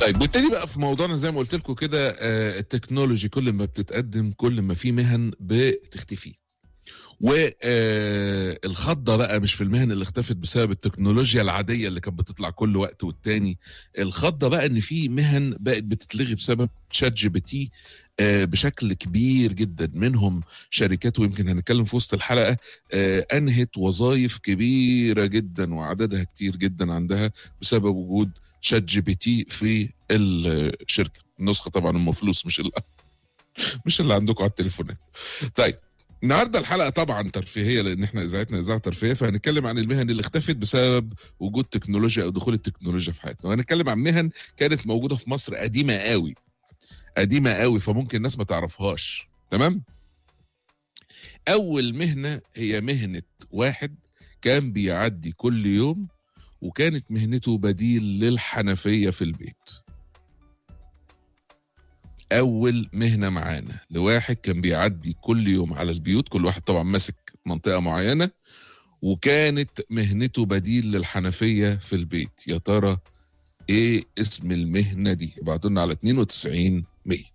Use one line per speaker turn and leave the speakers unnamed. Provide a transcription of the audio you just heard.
طيب نبتدي بقى في موضوعنا زي ما قلت لكم كده آه، التكنولوجي كل ما بتتقدم كل ما في مهن بتختفي والخضة بقى مش في المهن اللي اختفت بسبب التكنولوجيا العادية اللي كانت بتطلع كل وقت والتاني الخضة بقى ان في مهن بقت بتتلغي بسبب تشات جي بي تي آه، بشكل كبير جدا منهم شركات ويمكن هنتكلم في وسط الحلقة آه، انهت وظائف كبيرة جدا وعددها كتير جدا عندها بسبب وجود شات جي بي تي في الشركة النسخة طبعا ام فلوس مش اللي مش اللي عندكم على التليفونات طيب النهارده الحلقه طبعا ترفيهيه لان احنا اذاعتنا اذاعه ترفيهيه فهنتكلم عن المهن اللي اختفت بسبب وجود تكنولوجيا او دخول التكنولوجيا في حياتنا وهنتكلم عن مهن كانت موجوده في مصر قديمه قوي قديمه قوي فممكن الناس ما تعرفهاش تمام اول مهنه هي مهنه واحد كان بيعدي كل يوم وكانت مهنته بديل للحنفيه في البيت اول مهنه معانا لواحد كان بيعدي كل يوم على البيوت كل واحد طبعا ماسك منطقه معينه وكانت مهنته بديل للحنفيه في البيت يا ترى ايه اسم المهنه دي ابعتوا لنا على 92 100